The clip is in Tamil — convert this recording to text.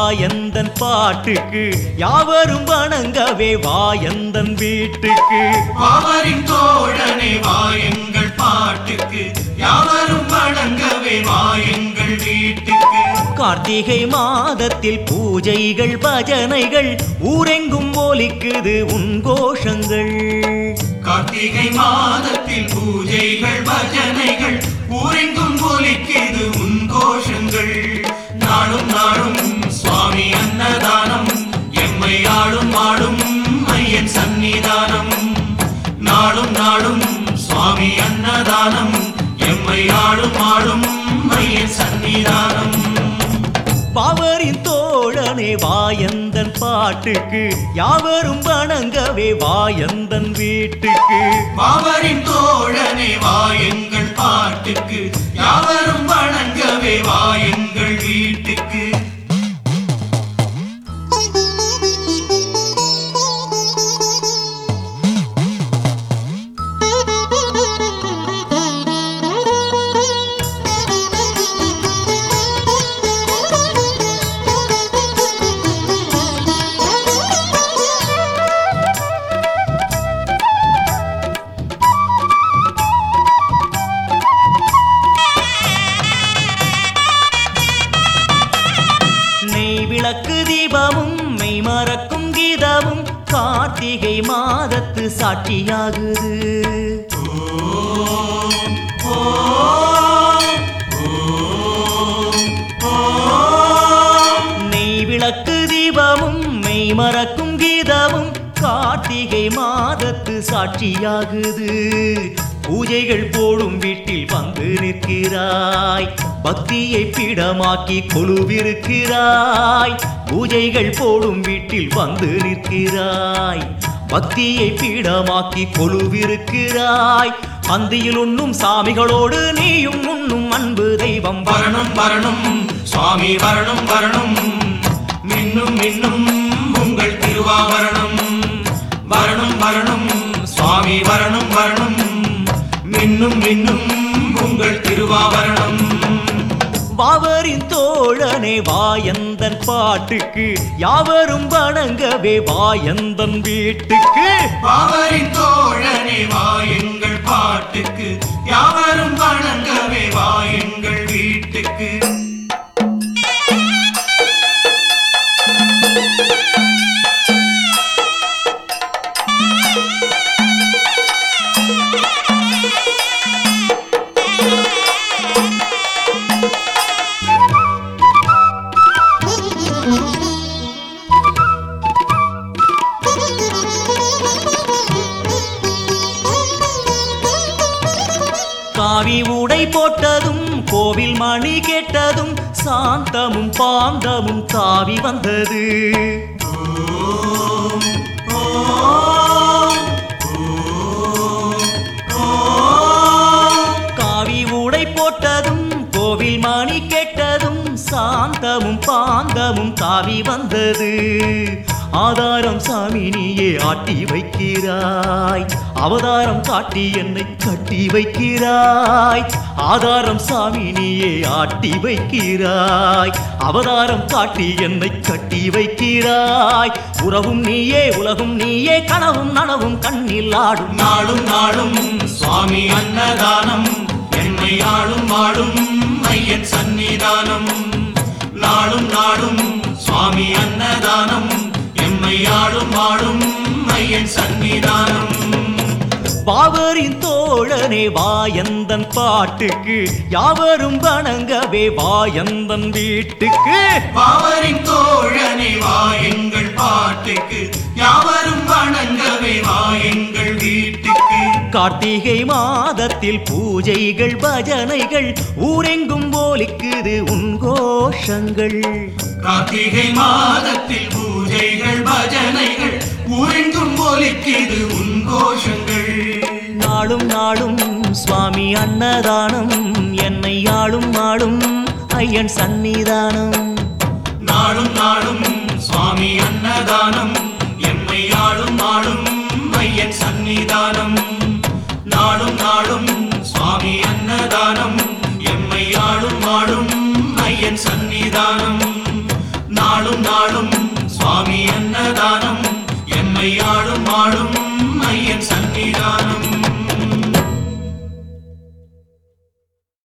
வாயந்தன் பாட்டுக்கு யாவரும் வணங்கவே வாயந்தன் வீட்டுக்கு பாவரின் தோழனே வாயுங்கள் பாட்டுக்கு யாவரும் வணங்கவே வாயுங்கள் வீட்டுக்கு கார்த்திகை மாதத்தில் பூஜைகள் பஜனைகள் ஊரெங்கும் ஒலிக்குது உன் கோஷங்கள் கார்த்திகை மாதத்தில் பூஜைகள் பஜனைகள் ஊரெங்கும் ஒலிக்குது உன் கோஷங்கள் நாளும் நாளும் சுவாமி அன்னதானம் எம்மை ஆளும் ஆளும் ஐயன் சந்நிதானம் நாளும் நாளும் சுவாமி அன்னதானம் எம்மை ஆளும் ஆளும் ஐயன் சந்நிதானம் பாவரின் தோழனே வாயந்தன் பாட்டுக்கு யாவரும் வணங்கவே வாயந்தன் வீட்டுக்கு பாவரின் தோழனே வாயுங்கள் பாட்டுக்கு யாவரும் வணங்கவே வாயுங்கள் வீட்டுக்கு நெய் விளக்கு தீபமும் மெய் மறக்கும் கீதமும் கார்த்திகை மாதத்து சாட்சியாகுது நெய் விளக்கு தீபமும் மெய் மறக்கும் கீதமும் கார்த்திகை மாதத்து சாட்சியாகுது பூஜைகள் போடும் வீட்டில் வந்து நிற்கிறாய் பக்தியை பீடமாக்கி கொழுவிருக்கிறாய் பூஜைகள் போடும் வீட்டில் வந்து நிற்கிறாய் பக்தியை பீடமாக்கி கொழுவிருக்கிறாய் பந்தியில் உண்ணும் சாமிகளோடு நீயும் உண்ணும் அன்பு தெய்வம் வரணும் வரணும் சுவாமி வரணும் வரணும் மின்னும் மின்னும் உங்கள் திருவாபரணம் வரணும் வரணும் சுவாமி வரணும் வரணும் மின்னும் மின்னும் உங்கள் திருவாபரணம் பாவரின் தோழனே வாயந்தன் பாட்டுக்கு யாவரும் வணங்கவே வாயந்தன் வீட்டுக்கு பாவரின் தோழனே வாயுங்கள் பாட்டுக்கு யாவரும் வணங்கவே வாயுங்கள் வீட்டுக்கு காவி உடை போட்டதும் கோவில் மணி கேட்டதும் சாந்தமும் பாந்தமும் தாவி வந்தது காவி உடை போட்டதும் கோவில் மணி கேட்டதும் சாந்தமும் பாந்தமும் தாவி வந்தது ஆதாரம் சாமி நீயே ஆட்டி வைக்கிறாய் அவதாரம் காட்டி என்னை கட்டி வைக்கிறாய் ஆதாரம் சாமி நீயே ஆட்டி வைக்கிறாய் அவதாரம் காட்டி என்னை கட்டி வைக்கிறாய் உறவும் நீயே உலகும் நீயே கனவும் நனவும் கண்ணில் ஆடும் நாளும் நாளும் சுவாமி அன்னதானம் என்னை ஆளும் ஆளும் ஐயன் சந்நிதானம் நாளும் நாளும் சுவாமி அன்னதானம் எம்மை ஆளும் ஆளும் ஐயன் சந்நிதானம் பாவரின் தோழனே வாயந்தன் பாட்டுக்கு யாவரும் வணங்கவே வாயந்தன் வீட்டுக்கு பாவரின் தோழனே வாயுங்கள் பாட்டுக்கு யாவரும் வணங்கவே வாயுங்கள் வீட்டுக்கு கார்த்திகை மாதத்தில் பூஜைகள் பஜனைகள் ஊரெங்கும் போலிக்குது உன் கோஷங்கள் கார்த்திகை மாதத்தில் பூஜைகள் பஜனைகள் ஊரெங்கும் ஒலிக்குது உன் கோஷங்கள் நாளும் நாளும் சுவாமி அன்னதானம் என்னை ஆளும் ஆளும் ஐயன் சந்நிதானம் நாளும் நாளும் சுவாமி அன்னதானம் எம்மை ஆளும் ஆளும் ஐயன் சந்நிதானம் நாளும் நாளும் சுவாமி அன்னதானம் எம்மை ஆளும் ஆளும் ஐயன் சந்நிதானம் நாளும் நாளும் சுவாமி அன்னதானம் எம்மை ஆளும் ஆளும் ஐயன் சன்னிதானம்